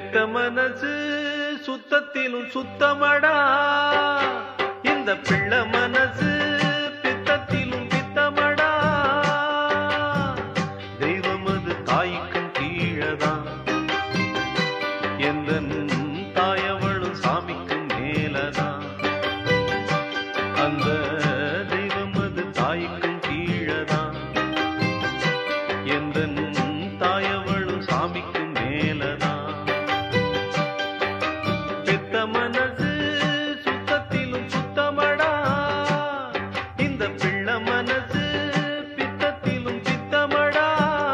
பெத்த மனசு சுத்தத்திலும் சுத்தமடா இந்த பிள்ளை மனசு பித்தத்திலும் பித்தமடா தெய்வம் அது தாய்க்கும் கீழதான் எந்த தாயவளும் சாமிக்கும் மேலதான் அந்த தெய்வம் அது தாய்க்கும் கீழதான் எந்த தாயவளும் சாமிக்கும் மேலதான் பெத்த மனசு சுத்தத்திலும் சுத்தமடா இந்த பிள்ளை மனசு பித்தத்திலும் பித்தமடா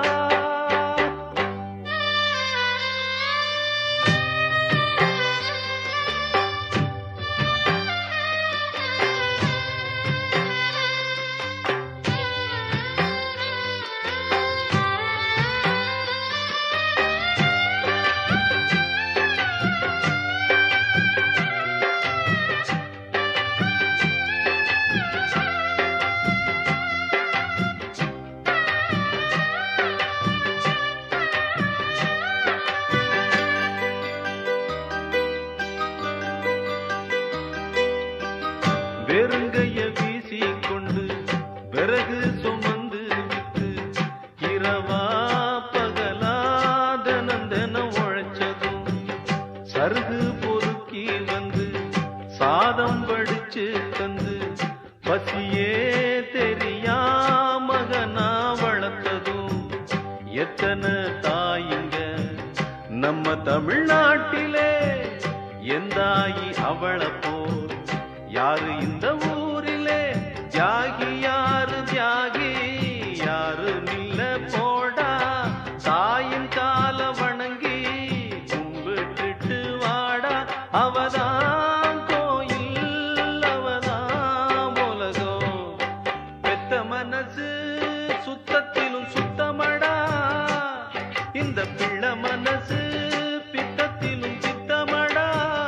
வெறுங்கைய வீசிக்கொண்டு விறகு சுமந்து விட்டு இரவா பகலா தினம் தினம் உழைச்சதும் சருகு பொறுக்கி வந்து சாதம் படிச்சு தந்து பசியே தெரியா மகனா வளர்த்ததும் எத்தனை தாயிங்க நம்ம தமிழ்நாட்டிலே எந்தாயி அவளை போல் யாரு இந்த ஊரிலே தியாகி யாரு தியாகி யாரு நில்ல போடா தாயின் கால வணங்கி கும்பிட்டுட்டு வாடா அவதான் கோயில் அவதான் உலகம் பெத்த மனசு சுத்தத்திலும் சுத்தமடா இந்த பிள்ளை மனசு பித்தத்திலும் பித்தமடா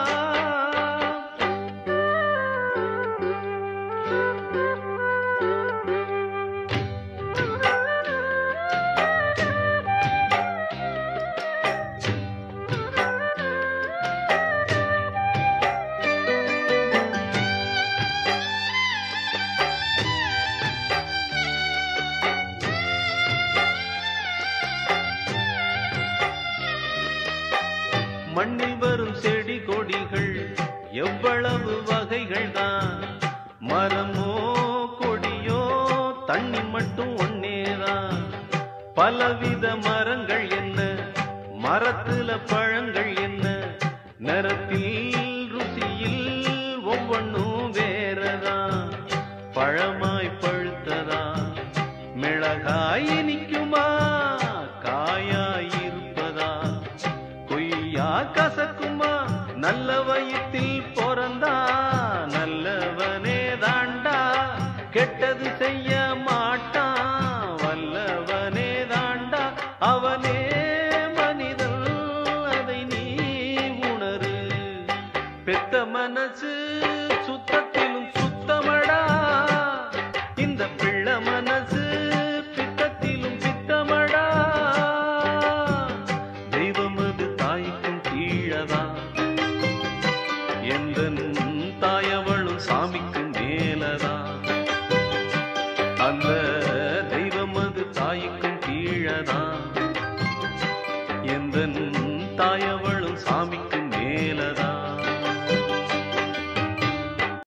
மண்ணில் வரும் செடி கொடிகள் எவ்வளவு வகைகள் தான் மரமோ கொடியோ தண்ணி மட்டும் ஒன்னேதான் பலவித மரங்கள் என்ன மரத்துல பழங்கள் என்ன நிறத்தில் ருசியில் ஒவ்வொன்றும் வேறதான் பழமாய் பழுத்ததா மிளகாய் இனிக்குமா காயாய் இருப்பதா கொய்யா கசக்குமா நல்ல வயிற்றில் பிறந்தா நல்லவனே தாண்டா கெட்டது செய்ய மாட்டான் வல்லவனே தாண்டா அவனே மனிதன் அதை நீ உணரு பெத்த மனசு சுத்தத்திலும் சுத்தமடா இந்த பிள்ளை மனசு பித்தத்திலும் பித்தமடா தெய்வம் அது தாய்க்கும் கீழதான் எந்த தாயவளும் சாமிக்கும் மேலதான் அந்த தெய்வம் அது தாய்க்கும் கீழதான்